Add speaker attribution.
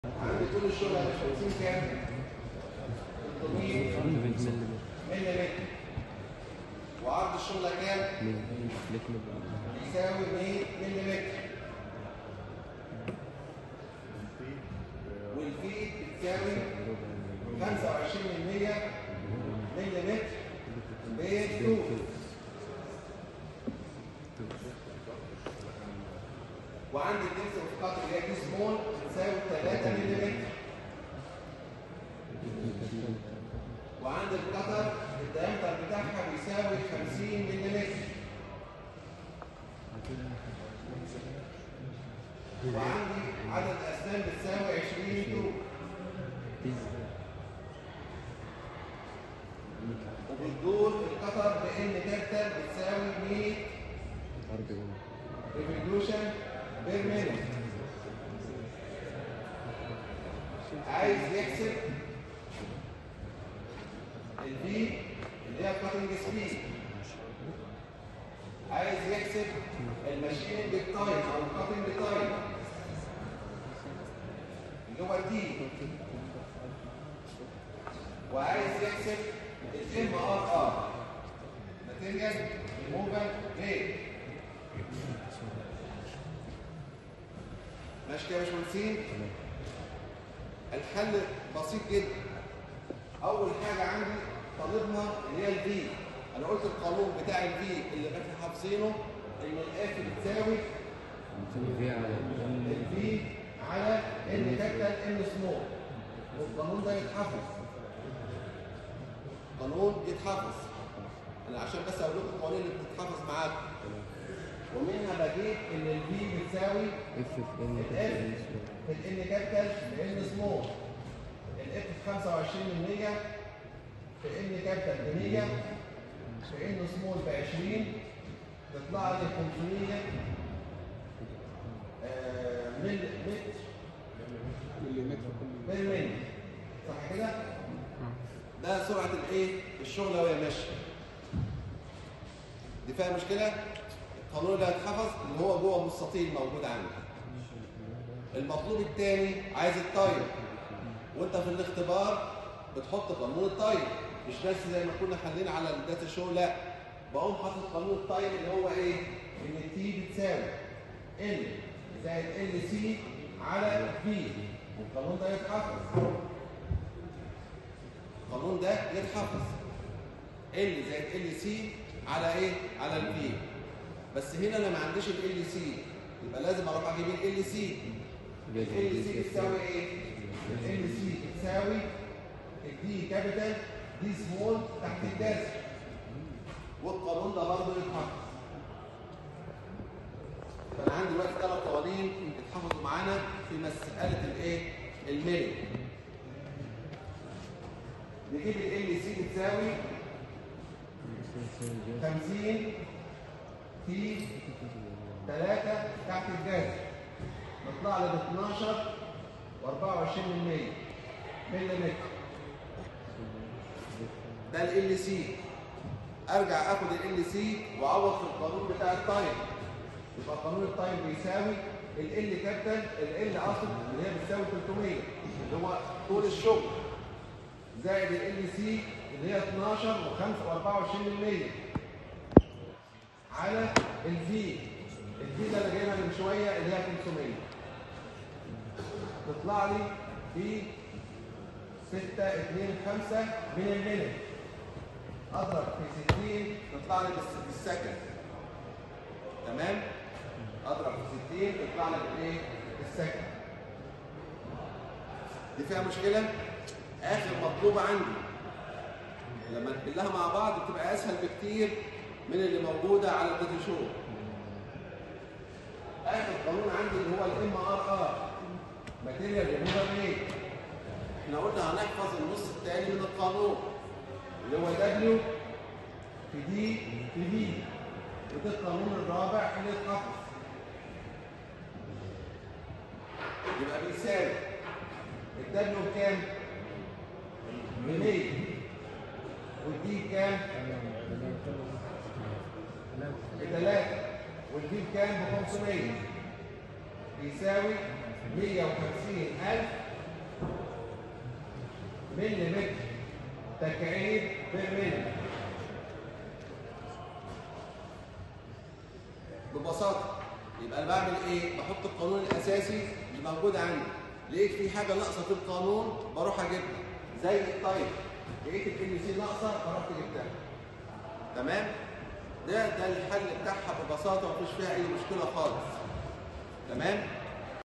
Speaker 1: طول الشغل يا باشمهندسين كام؟ 300 مللي متر وعرض الشغلة كام؟ يساوي 100 مللي متر والفيد بتساوي 25 من 100 مللي متر بيت 2 وعندي الدبس والقطر اللي هي دي سمول بتساوي 3 مللي متر وعند القطر الدايمتر بتاعها بيساوي 50 مللي متر وعندي عدد اسنان بتساوي 20 طوب وبتدور القطر بان كابيتال بتساوي 100 ريفوليوشن بير مينيت عايز يحسب الفي اللي هي الكاتنج سبيد عايز يحسب الماشيننج تايم او الكاتنج تايم اللي هو الدي وعايز يحسب الام ار ار ماتيريال ريموفال ريت ماشي كده يا باشمهندسين الحل بسيط جدا اول حاجه عندي طالبنا اللي هي الفي انا قلت القانون بتاع الفي اللي احنا حافظينه ان الاف بتساوي الفي على ان كابيتال ان سمول والقانون ده يتحفظ قانون يتحفظ انا عشان بس اقول لكم القوانين اللي بتتحفظ معاكم ومنها بجيب ان الفي بتساوي الاف في الان كابيتال بان سمول الاف في 25 من 100 في ان كابيتال ب 100 في ان سمول ب 20 تطلع لي 500 آه، مل متر بالملي صح كده؟ ده سرعه الايه؟ الشغله وهي ماشيه دي فيها مشكله؟ القانون اللي هيتحفظ اللي هو جوه مستطيل موجود عندي المطلوب الثاني عايز التايم وانت في الاختبار بتحط قانون التايم مش بس زي ما كنا حلين على الداتا شو لا بقوم حاطط قانون التايم اللي هو ايه ان تي بتساوي ال زائد ال سي على في والقانون ده يتحفظ القانون ده يتحفظ ال زائد ال سي على ايه على الفي بس هنا انا ما عنديش ال سي يبقى لازم اروح اجيب ال سي ال سي بتساوي ايه ال سي بتساوي الدي كابيتال دي سمول تحت الداس والقانون ده برضه يتحفظ فانا عندي دلوقتي ثلاث قوانين اتحفظوا معانا في مساله الايه الميل نجيب ال سي بتساوي 50 في 3 تحت الجاز نطلع لي ب 12 و24 من 100 ملي متر ده ال سي ارجع اخد ال سي واعوض في القانون بتاع التايم يبقى قانون التايم بيساوي ال كابيتال ال اصل اللي هي بتساوي 300 اللي هو طول الشغل زائد ال سي اللي هي 12 و5 و24 من 100 على الفي الفي اللي انا جايبها من شويه اللي هي 500 تطلع لي في 6 2 5 من المينت اضرب في 60 تطلع لي بس- بالسكند تمام اضرب في 60 تطلع لي بالايه بالسكند دي فيها مشكله اخر مطلوبه عندي لما نحلها مع بعض بتبقى اسهل بكتير من اللي موجوده على الداتا شو اخر قانون عندي اللي هو الام ار ار ماتيريال ريموفر ريت احنا قلنا هنحفظ النص الثاني من القانون اللي هو دبليو في دي في في وده القانون الرابع اللي اتحفظ يبقى بيساوي الدبليو بكام؟ ب 100 والدي بكام؟ بثلاثة والدي بكام؟ ب 500 بيساوي 150000 ملي متر تكعيب بالملي ببساطه يبقى انا بعمل ايه؟ بحط القانون الاساسي اللي موجود عندي لقيت في حاجه ناقصه في القانون بروح اجيبها زي التايب لقيت الام سي ناقصه فرحت جبتها تمام؟ ده ده الحل بتاعها ببساطه مفيش فيها اي مشكله خالص تمام؟